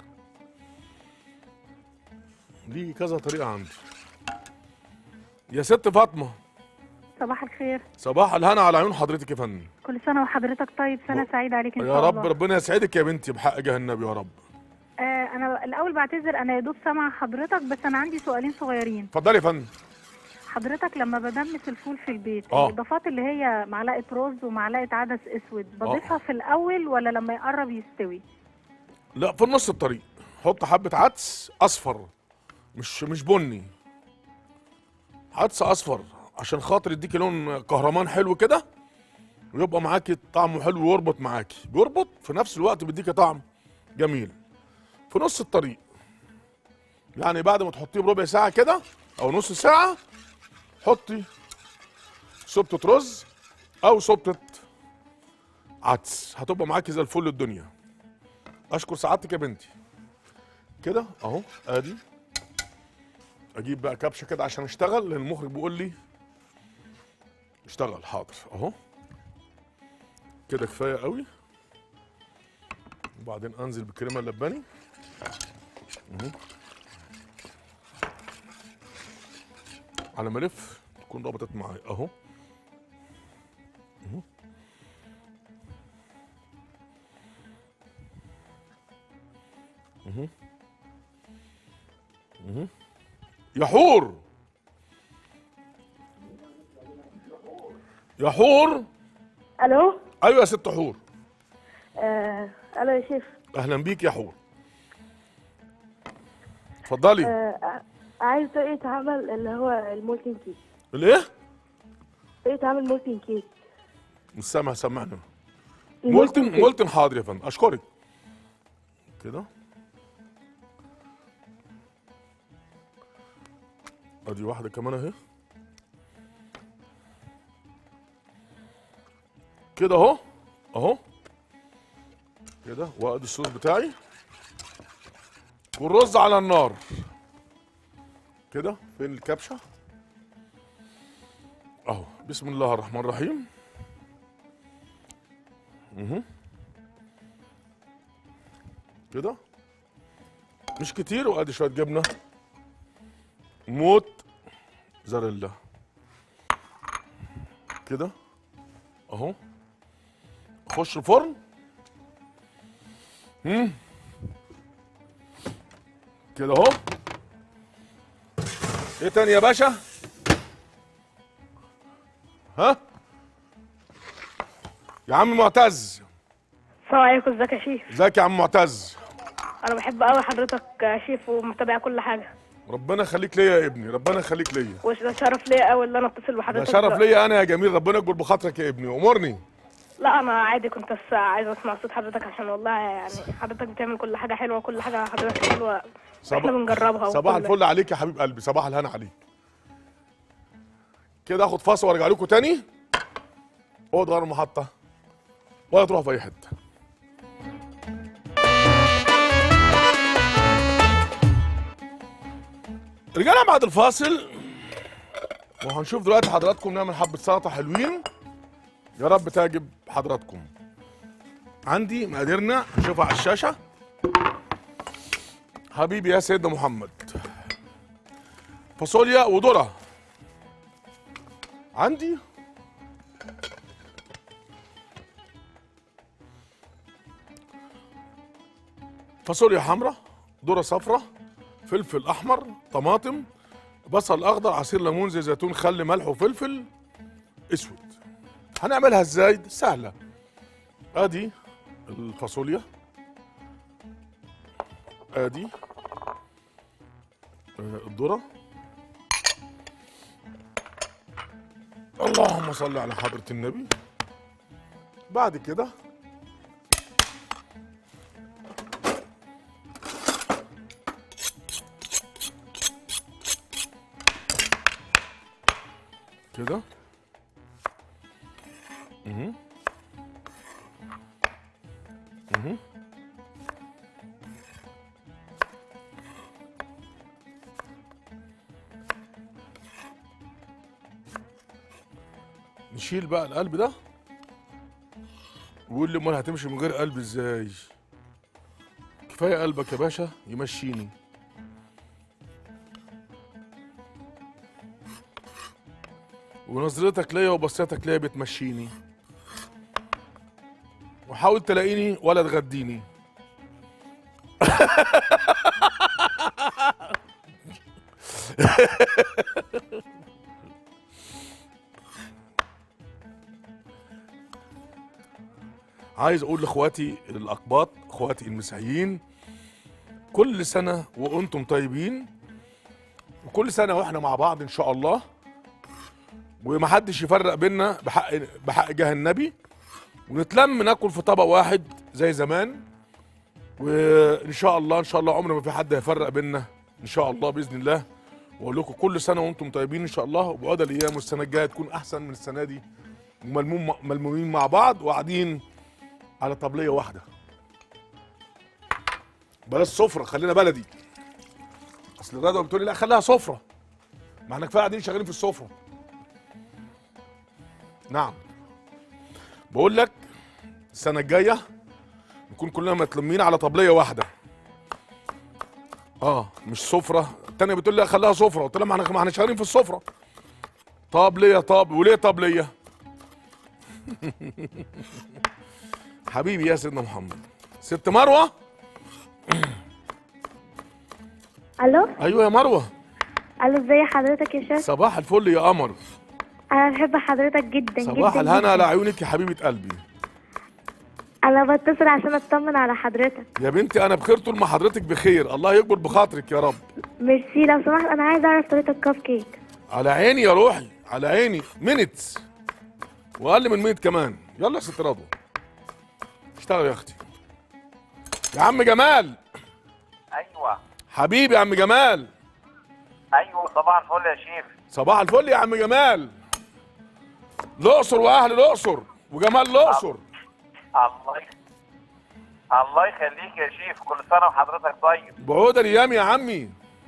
Speaker 1: دي كذا طريقة عندي يا ست فاطمة
Speaker 6: صباح الخير
Speaker 1: صباح الهنا على عيون حضرتك يا فندم
Speaker 6: كل سنة وحضرتك طيب سنة سعيدة عليك إن
Speaker 1: يا
Speaker 6: شاء
Speaker 1: رب
Speaker 6: الله
Speaker 1: ربنا يسعدك يا بنتي بحق جاه النبي يا رب
Speaker 6: آه أنا الأول بعتذر أنا يا دوب سامعة حضرتك بس أنا عندي سؤالين صغيرين
Speaker 1: اتفضلي يا فندم
Speaker 6: حضرتك لما بدمس الفول في البيت
Speaker 1: آه.
Speaker 6: الإضافات اللي هي معلقة رز ومعلقة عدس أسود بضيفها في الأول ولا لما يقرب يستوي؟
Speaker 1: لا في نص الطريق حط حبة عدس أصفر مش مش بني عدس أصفر عشان خاطر يديكي لون كهرمان حلو كده ويبقى معاكي طعمه حلو ويربط معاكي بيربط في نفس الوقت بيديكي طعم جميل في نص الطريق يعني بعد ما تحطيه بربع ساعة كده أو نص ساعة حطي سبتة رز أو سبتة عدس هتبقى معاكي زي الفل الدنيا اشكر سعادتك يا بنتي كده اهو ادي اجيب بقى كبشه كده عشان اشتغل لان المخرج بيقول لي اشتغل حاضر اهو كده كفايه قوي وبعدين انزل بالكريمه اللباني اهو على ما الف تكون ربطت معايا اهو اهو يا حور يا حور
Speaker 3: الو
Speaker 1: ايوه يا ست حور
Speaker 3: آه الو يا شيف
Speaker 1: اهلا بيك يا حور اتفضلي
Speaker 3: آه عايز طريقة عمل اللي هو المولتن كيك
Speaker 1: الايه
Speaker 3: طريقة عمل مولتن كيك
Speaker 1: مش سامع سمعنا
Speaker 3: المولتن
Speaker 1: مولتن
Speaker 3: كيك.
Speaker 1: مولتن حاضر يا فندم اشكرك كده ادي واحده كمان اهي كده اهو اهو كده وادي الصوص بتاعي والرز على النار كده فين الكبشه اهو بسم الله الرحمن الرحيم اهو كده مش كتير وادي شويه جبنه موت زريلا كده اهو اخش الفرن مم. كده اهو ايه تاني يا باشا ها يا عم معتز
Speaker 6: السلام عليكم ازيك يا شيف
Speaker 1: ازيك يا عم معتز
Speaker 6: أنا بحب أوي حضرتك يا شيف ومتابع كل حاجة
Speaker 1: ربنا يخليك ليا يا ابني ربنا يخليك ليا
Speaker 6: وده شرف ليا أوي إن أنا أتصل
Speaker 1: ده
Speaker 6: بحضرتك
Speaker 1: شرف
Speaker 6: دلوقتي.
Speaker 1: ليا انا يا جميل ربنا يكبر بخاطرك يا ابني امرني
Speaker 6: لا أنا عادي كنت بس عايزة أسمع صوت حضرتك عشان والله يعني حضرتك بتعمل كل حاجة حلوة وكل حاجة حضرتك حلوة احنا بنجربها
Speaker 1: صباح
Speaker 6: وكل-
Speaker 1: الفل عليك يا حبيب قلبي صباح الهنا عليك كده اخد فاصل وارجع لكم تاني اقعد غير المحطه ولا تروح في اي حته رجعنا بعد الفاصل وهنشوف دلوقتي حضراتكم نعمل حبه سلطه حلوين يا رب تعجب حضراتكم عندي مقاديرنا هنشوفها على الشاشه حبيبي يا سيدنا محمد فاصوليا وذره عندي فاصوليا حمراء ذره صفراء فلفل احمر طماطم بصل اخضر عصير ليمون زي زيتون خل ملح وفلفل اسود هنعملها ازاي سهله ادي الفاصوليا ادي آه، الذره اللهم صل على حضره النبي بعد كده كده مهم. مهم. نشيل بقى القلب ده ويقول لي امال هتمشي من غير قلب ازاي كفايه قلبك يا باشا يمشيني ونظرتك ليا وبصيتك ليا بتمشيني وحاول تلاقيني ولا تغديني عايز اقول لاخواتي الاقباط اخواتي المسيحيين كل سنه وانتم طيبين وكل سنه واحنا مع بعض ان شاء الله ومحدش يفرق بينا بحق بحق جاه النبي ونتلم ناكل في طبق واحد زي زمان وان شاء الله ان شاء الله عمر ما في حد هيفرق بينا ان شاء الله باذن الله واقول لكم كل سنه وانتم طيبين ان شاء الله وبعد الايام والسنه الجايه تكون احسن من السنه دي وملموم ملمومين مع بعض وقاعدين على طبليه واحده بلاش سفره خلينا بلدي اصل الرضوى بتقول لي لا خليها سفره ما احنا كفايه قاعدين شغالين في السفره نعم بقول لك السنه الجايه نكون كلنا متلمين على طبليه واحده اه مش سفره التانية بتقول لي خليها سفره قلت لها ما احنا ما احنا شغالين في السفره طبليه طب وليه طبليه حبيبي يا سيدنا محمد ست مروه
Speaker 3: الو
Speaker 1: ايوه يا مروه
Speaker 3: الو ازي حضرتك يا شيخ
Speaker 1: صباح الفل يا قمر
Speaker 3: انا بحب حضرتك جدا
Speaker 1: صباح
Speaker 3: جدا
Speaker 1: الهنا
Speaker 3: جداً.
Speaker 1: على عيونك يا حبيبه قلبي
Speaker 3: انا بتصل عشان اطمن على حضرتك
Speaker 1: يا بنتي انا بخير طول ما حضرتك بخير الله يكبر بخاطرك يا رب
Speaker 3: ميرسي لو سمحت انا عايزه اعرف طريقه الكب كيك
Speaker 1: على عيني يا روحي على عيني مينتس واقل من مينت كمان يلا يا ست رضوى اشتغل يا اختي يا عم جمال
Speaker 7: ايوه
Speaker 1: حبيبي يا عم جمال
Speaker 7: ايوه صباح الفل يا شيف
Speaker 1: صباح الفل يا عم جمال الاقصر واهل الاقصر وجمال الاقصر
Speaker 7: الله يخ... الله يخليك يا شيف كل سنه وحضرتك طيب
Speaker 1: بعود الايام يا عمي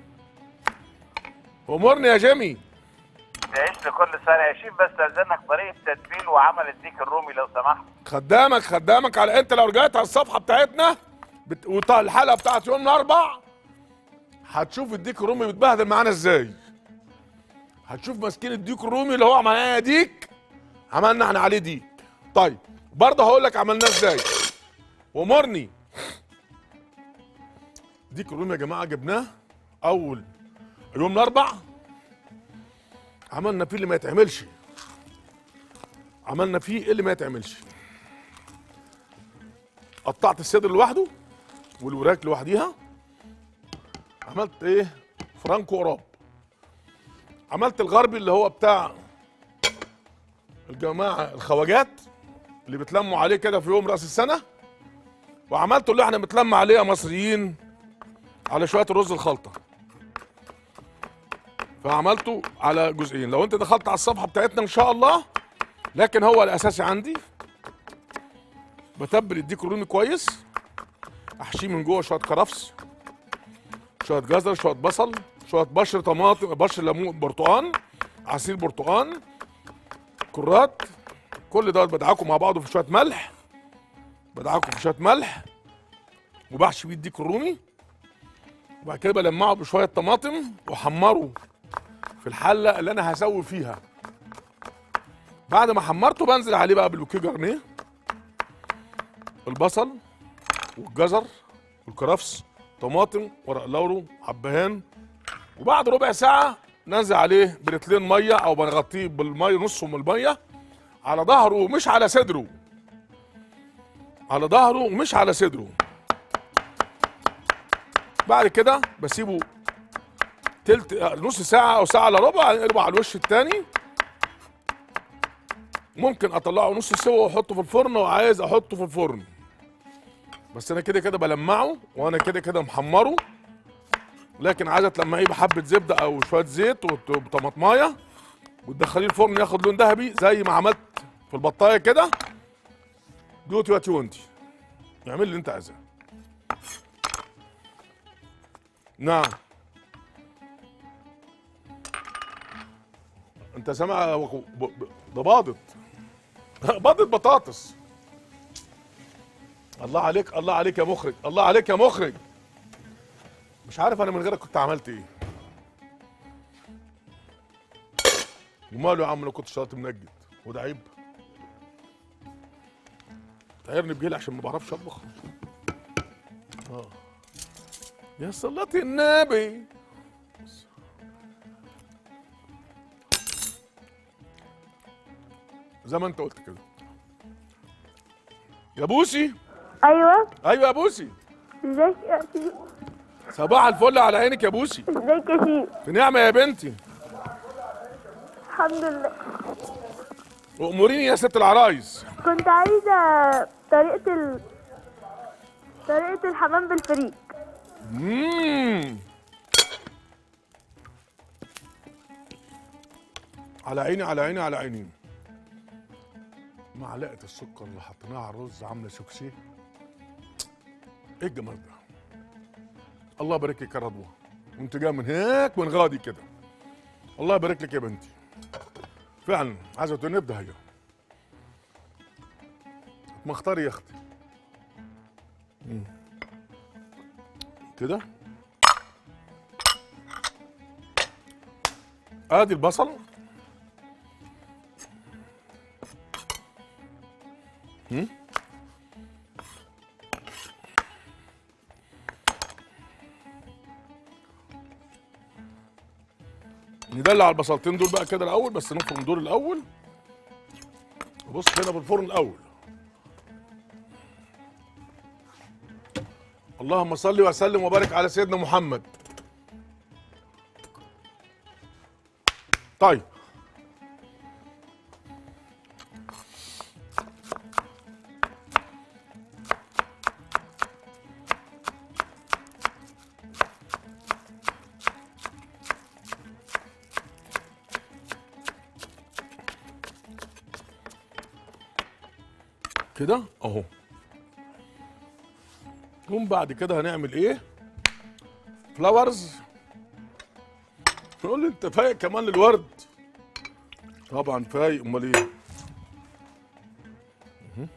Speaker 1: امرني يا جيمي
Speaker 7: تعيش لكل سنه يا شيف بس استاذنك طريقه تتبيل وعمل الديك الرومي لو سمحت
Speaker 1: خدامك خدامك على انت لو رجعت على الصفحه بتاعتنا بت... وطا- الحلقه بتاعت يوم الاربع هتشوف الديك الرومي بيتبهدل معانا ازاي هتشوف ماسكين الديك الرومي اللي هو عملنا ديك عملنا احنا عليه ديك طيب برضه هقول لك عملناه ازاي ومرني ديك الرومي يا جماعه جبناه اول يوم الاربع عملنا فيه اللي ما يتعملش عملنا فيه اللي ما يتعملش قطعت الصدر لوحده والوراك لوحديها عملت ايه فرانكو قراب عملت الغربي اللي هو بتاع الجماعه الخواجات اللي بتلموا عليه كده في يوم راس السنه وعملته اللي احنا بنتلم عليه يا مصريين على شويه الرز الخلطه فعملته على جزئين لو انت دخلت على الصفحه بتاعتنا ان شاء الله لكن هو الاساسي عندي بتبل الديك الرومي كويس احشيه من جوه شويه كرفس شويه جزر شويه بصل شويه بشر طماطم بشر ليمون برتقان عصير برتقان كرات كل دوت بدعكم مع بعضه في شويه ملح بدعكم في شويه ملح وبحشي بيه الديك الرومي وبعد كده بلمعه بشويه طماطم واحمره في الحله اللي انا هسوي فيها بعد ما حمرته بنزل عليه بقى بالبوكيه جرنيه البصل والجزر والكرفس طماطم ورق لورو حبهان وبعد ربع ساعه ننزل عليه برتلين ميه او بنغطيه بالميه نصه من الميه على ظهره مش على صدره على ظهره ومش على صدره بعد كده بسيبه تلت نص ساعة أو ساعة إلا ربع نقلبه على الوش التاني ممكن أطلعه نص سوا وأحطه في الفرن لو عايز أحطه في الفرن بس أنا كده كده بلمعه وأنا كده كده محمره لكن عايزة تلمعيه بحبة زبدة أو شوية زيت وط- وطماطماية وتدخليه الفرن ياخد لون ذهبي زي ما عملت في البطاية كده دوتي واتي وانتي اعمل اللي أنت عايزاه نعم انت سامع ب- ب- ده باضت باضت بطاطس الله عليك الله عليك يا مخرج الله عليك يا مخرج مش عارف انا من غيرك كنت عملت ايه وماله يا عم لو كنت شاطر منجد وده عيب تعيرني بجيل عشان ما بعرفش اطبخ اه يا صلاة النبي زي ما انت قلت كده يا بوسي
Speaker 3: ايوه
Speaker 1: ايوه يا بوسي
Speaker 3: ازيك يا شيخ
Speaker 1: صباح الفل على عينك يا بوسي
Speaker 3: ازيك يا شيخ
Speaker 1: في نعمه يا بنتي
Speaker 3: الحمد لله
Speaker 1: واموريني يا ست العرايس
Speaker 3: كنت عايزه طريقه ال... طريقه الحمام بالفريك
Speaker 1: مم. على عيني على عيني على عيني معلقه السكر اللي حطيناها على الرز عامله سوكسيه ايه الجمال ده الله يبارك لك يا رضوى وانت جايه من هناك من غادي كده الله يبارك لك يا بنتي فعلا عايزه تقول نبدا هي ما اختاري يا اختي مم. كده ادي البصل هم؟ ندلع على البصلتين دول بقى كده الاول بس نفرم دول الاول بص هنا بالفرن الاول اللهم صل وسلم وبارك على سيدنا محمد طيب كده اهو ثم بعد كده هنعمل ايه فلاورز تقول لي انت فايق كمان للورد طبعا فايق امال ايه مهم.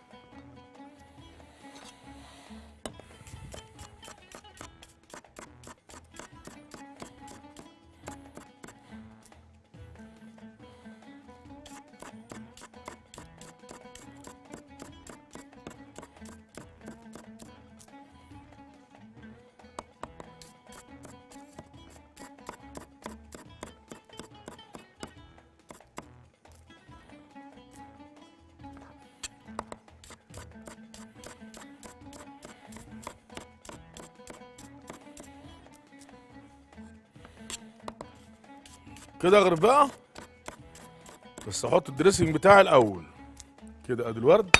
Speaker 1: كده اغرب بقى بس احط الدريسنج بتاعي الاول كده ادي الورد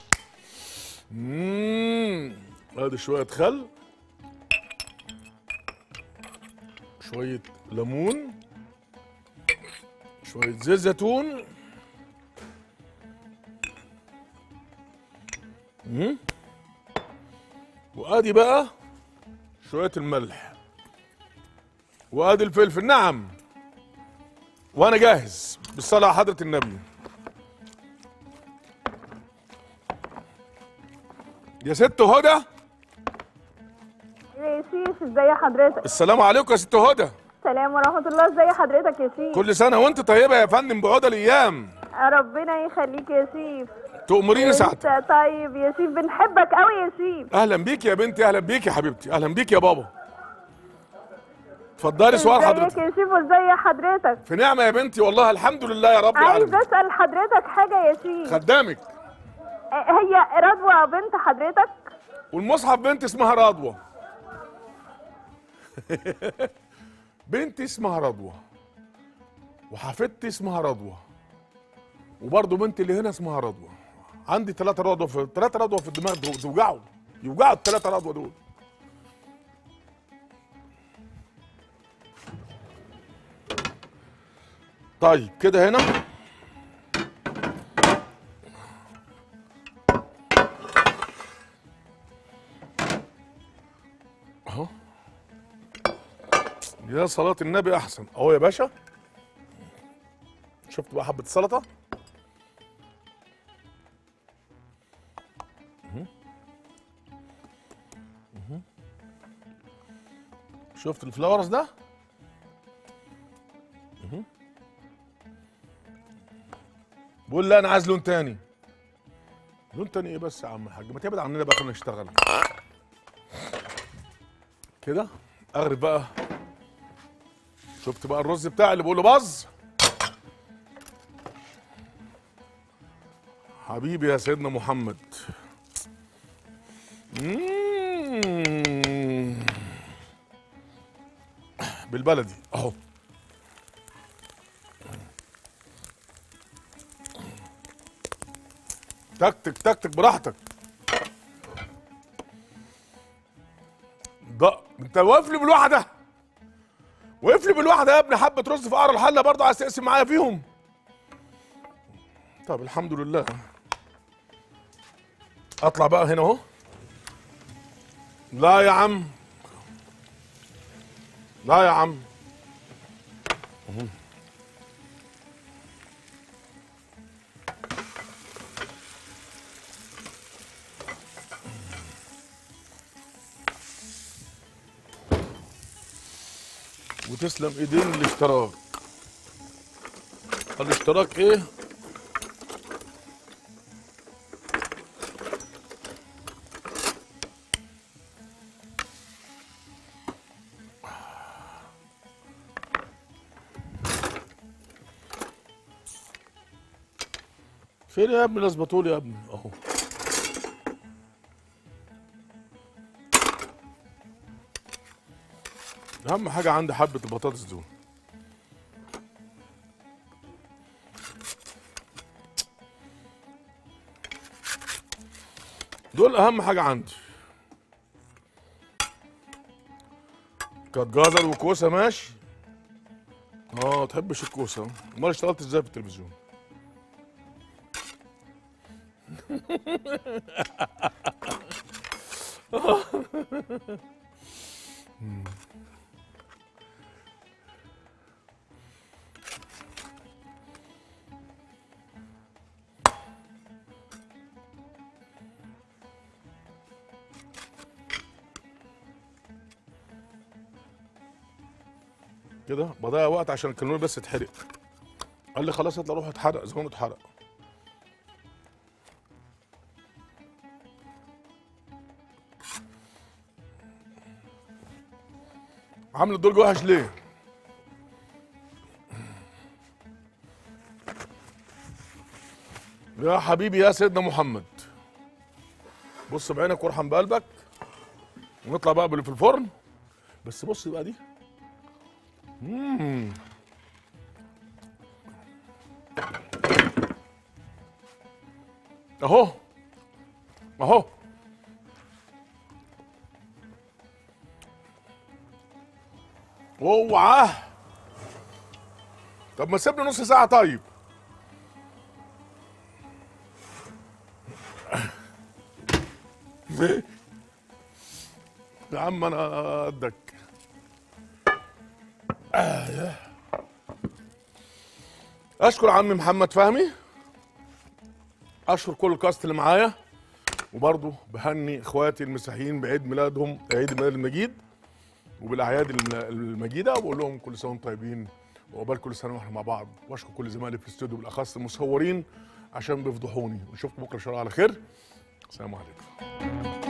Speaker 1: اممم ادي شويه خل شويه ليمون شويه زيت زيتون مم. وادي بقى شويه الملح وادي الفلفل نعم وانا جاهز بالصلاه على حضره النبي يا ست هدى
Speaker 3: يا سيف ازي حضرتك
Speaker 1: السلام عليكم يا ست هدى
Speaker 3: سلام ورحمة الله ازي حضرتك يا سيف
Speaker 1: كل سنه وانت طيبه يا فندم بعود الايام
Speaker 3: ربنا يخليك يا سيف
Speaker 1: تؤمريني ساعتك
Speaker 3: انت طيب يا سيف بنحبك قوي يا سيف
Speaker 1: اهلا بيك يا بنتي اهلا بيك يا حبيبتي اهلا بيك يا بابا اتفضلي سؤال
Speaker 3: ازيك
Speaker 1: حضرتك
Speaker 3: يا سيف وازي حضرتك
Speaker 1: في نعمه يا بنتي والله الحمد لله يا رب
Speaker 3: عايز
Speaker 1: العالمين
Speaker 3: اسال حضرتك حاجه يا سيف
Speaker 1: خدامك
Speaker 3: هي رضوى بنت حضرتك
Speaker 1: والمصحف بنت اسمها رضوى بنتي اسمها رضوى وحفيدتي اسمها رضوى وبرضه بنتي اللي هنا اسمها رضوى عندي ثلاثة رضوى في ثلاثة رضوى في الدماغ دو- توجعوا يوجعوا الثلاثة رضوى دول طيب كده هنا اهو يا صلاة النبي أحسن أهو يا باشا شفت بقى حبة السلطة مهم. مهم. شفت الفلاورز ده مهم. بقول لا أنا عايز لون تاني لون تاني إيه بس يا عم الحاج ما تبعد عننا بقى خلينا نشتغل كده اغرب بقى شفت بقى الرز بتاعي اللي بقوله باظ حبيبي يا سيدنا محمد مم. بالبلدي اهو تكتك تكتك براحتك ده انت واقف لي بالواحده واقف لي بالواحده يا ابني حبه رز في قعر الحله برضه عايز تقسم معايا فيهم طب الحمد لله اطلع بقى هنا اهو لا يا عم لا يا عم اهو. وتسلم ايدين الاشتراك الاشتراك ايه فين يا ابني اظبطوا لي يا ابني اهو اهم حاجه عندي حبه البطاطس دول دول اهم حاجه عندي كانت جزر وكوسه ماشي اه تحبش الكوسه امال اشتغلت ازاي في التلفزيون كده بضيع وقت عشان الكلمه بس تتحرق قال لي خلاص اطلع روح اتحرق زمانه اتحرق عامل الدرج وحش ليه؟ يا حبيبي يا سيدنا محمد بص بعينك وارحم بقلبك ونطلع بقى باللي في الفرن بس بص بقى دي مم. اهو اهو اوعى طب ما سيبني نص ساعة طيب يا عم انا قدك اشكر عمي محمد فهمي اشكر كل الكاست اللي معايا وبرضه بهني اخواتي المسيحيين بعيد ميلادهم عيد الميلاد المجيد وبالاعياد الم- المجيده وبقول لهم كل سنه وانتم طيبين وعقبال كل سنه واحنا مع بعض واشكر كل زمايلي في الاستوديو بالاخص المصورين عشان بيفضحوني ونشوفكم بكره ان شاء الله على خير السلام عليكم